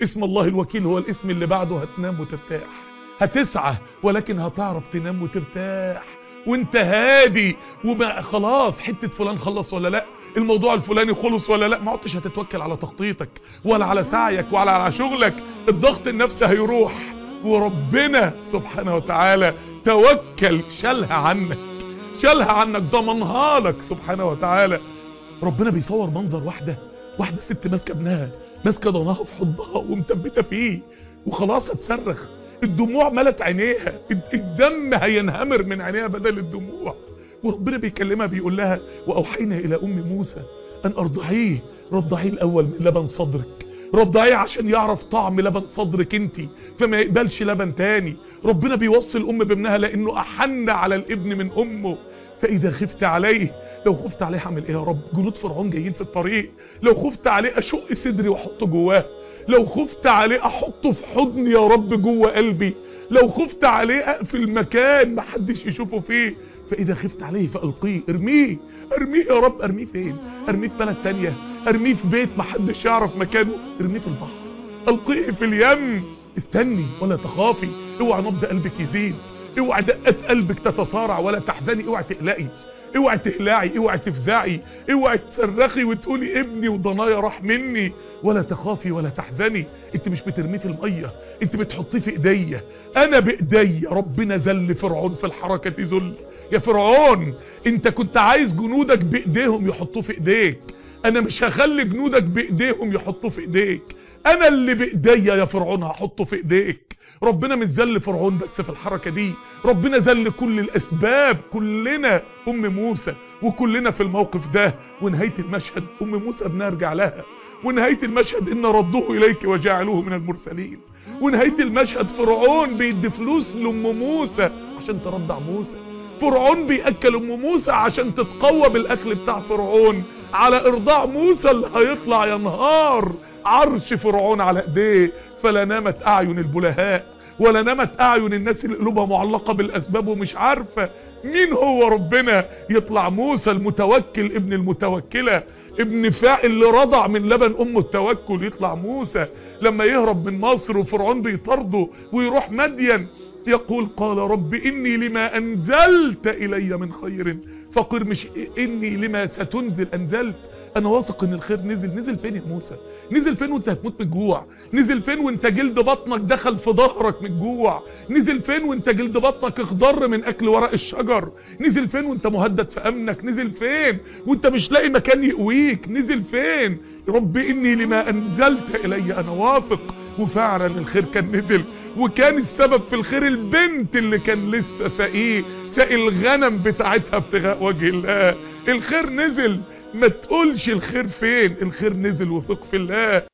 اسم الله الوكيل هو الاسم اللي بعده هتنام وترتاح هتسعى ولكن هتعرف تنام وترتاح وانت هادي وما خلاص حتة فلان خلص ولا لا الموضوع الفلاني خلص ولا لا ما عدتش هتتوكل على تخطيطك ولا على سعيك ولا على شغلك الضغط النفسي هيروح وربنا سبحانه وتعالى توكل شالها عنك شالها عنك ضمنها لك سبحانه وتعالى ربنا بيصور منظر واحدة واحدة ست ماسكة ابنها ماسكة ضناها في حضنها ومثبتة فيه وخلاص هتصرخ الدموع ملت عينيها الدم هينهمر من عينيها بدل الدموع وربنا بيكلمها بيقول لها واوحينا الى ام موسى ان ارضعيه رضعيه الاول من لبن صدرك رضعيه عشان يعرف طعم لبن صدرك انت فما يقبلش لبن تاني ربنا بيوصي الام بابنها لانه احن على الابن من امه فاذا خفت عليه لو خفت عليه هعمل ايه يا رب جنود فرعون جايين في الطريق لو خفت عليه اشق صدري واحطه جواه لو خفت عليه احطه في حضني يا رب جوه قلبي لو خفت عليه اقفل مكان محدش يشوفه فيه فاذا خفت عليه فالقيه ارميه ارميه يا رب ارميه فين ارميه في بلد تانية ارميه في بيت محدش يعرف مكانه ارميه في البحر القيه في اليم استني ولا تخافي اوعى نبض قلبك يزيد اوعى دقات قلبك تتصارع ولا تحزني اوعى تقلقي اوعى تهلعي اوعى تفزعي اوعى تصرخي وتقولي ابني وضنايا راح مني ولا تخافي ولا تحزني انت مش بترميه في الميه انت بتحطيه في ايديا انا بايديا ربنا ذل فرعون في الحركه ذل يا فرعون انت كنت عايز جنودك بايديهم يحطوه في ايديك انا مش هخلي جنودك بايديهم يحطوه في ايديك انا اللي بايديا يا فرعون هحطه في ايديك ربنا مش ذل فرعون بس في الحركة دي ربنا ذل كل الاسباب كلنا ام موسى وكلنا في الموقف ده ونهاية المشهد ام موسى بنرجع لها ونهاية المشهد ان ردوه اليك وجعلوه من المرسلين ونهاية المشهد فرعون بيدي فلوس لام موسى عشان ترضع موسى فرعون بيأكل ام موسى عشان تتقوى بالاكل بتاع فرعون على ارضاع موسى اللي هيطلع ينهار عرش فرعون على ايديه فلا نامت اعين البلهاء ولا نامت اعين الناس اللي قلوبها معلقة بالاسباب ومش عارفة مين هو ربنا يطلع موسى المتوكل ابن المتوكلة ابن فاعل اللي رضع من لبن امه التوكل يطلع موسى لما يهرب من مصر وفرعون بيطرده ويروح مدين يقول قال رب اني لما انزلت الي من خير فقر مش اني لما ستنزل انزلت انا واثق ان الخير نزل نزل فين يا موسى نزل فين وانت هتموت من الجوع نزل فين وانت جلد بطنك دخل في ظهرك من الجوع نزل فين وانت جلد بطنك اخضر من اكل ورق الشجر نزل فين وانت مهدد في امنك نزل فين وانت مش لاقي مكان يقويك نزل فين رب اني لما انزلت الي انا واثق وفعلا الخير كان نزل وكان السبب في الخير البنت اللي كان لسه ساقيه ساقي الغنم بتاعتها ابتغاء وجه الله الخير نزل ما تقولش الخير فين الخير نزل وثق في الله